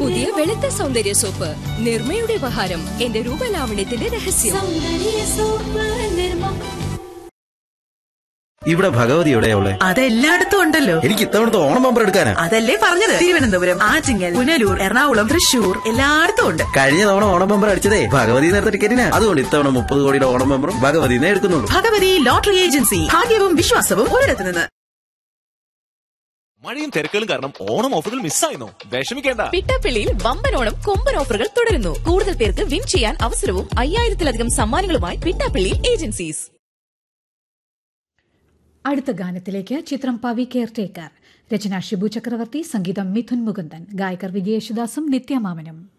പുതിയ വെളുത്ത സൗന്ദര്യ സോപ്പ് നിർമ്മയുടെ ഉപഹാരം എന്റെ രൂപലാവണ്യത്തിന്റെ രഹസ്യം ഇവിടെ ഭഗവതി എവിടെയുള്ള അതെല്ലായിടത്തും ഉണ്ടല്ലോ എനിക്ക് ഇത്തവണത്തെ ഓണം പമ്പർ എടുക്കാനാ അതല്ലേ പറഞ്ഞത് തിരുവനന്തപുരം ആറ്റിങ്ങൽ പുനലൂർ എറണാകുളം തൃശൂർ എല്ലായിടത്തും ഉണ്ട് കഴിഞ്ഞ തവണ ഓണം പമ്പർ അടിച്ചതേ ഭഗവതി നേരത്തെ ടിക്കറ്റിനാ അതുകൊണ്ട് ഇത്തവണ മുപ്പത് കോടിയുടെ ഓണം പമ്പറും ഭഗവതിനെ എടുക്കുന്നുള്ളൂ ഭഗവതി ലോട്ടറി ഏജൻസി ഭാഗ്യവും വിശ്വാസവും ഒരിടത്ത് നിന്ന് മഴയും തിരക്കുകളും കാരണം ഓണം ഓഫറുകൾ മിസ്സായിരുന്നു വിഷമിക്കേണ്ട പിട്ടാപ്പിള്ളിയിൽ വമ്പനോണം കൊമ്പൻ ഓഫറുകൾ തുടരുന്നു കൂടുതൽ പേർക്ക് വിൻ ചെയ്യാൻ അവസരവും അയ്യായിരത്തിലധികം സമ്മാനങ്ങളുമായി പിട്ടാപ്പിള്ളി ഏജൻസീസ് അടുത്ത ഗാനത്തിലേക്ക് ചിത്രം പവി കെയർടേക്കർ രചന ഷിബു ചക്രവർത്തി സംഗീതം മിഥുൻ മുകുന്ദൻ ഗായകർ വിജയേശുദാസും നിത്യമാമനും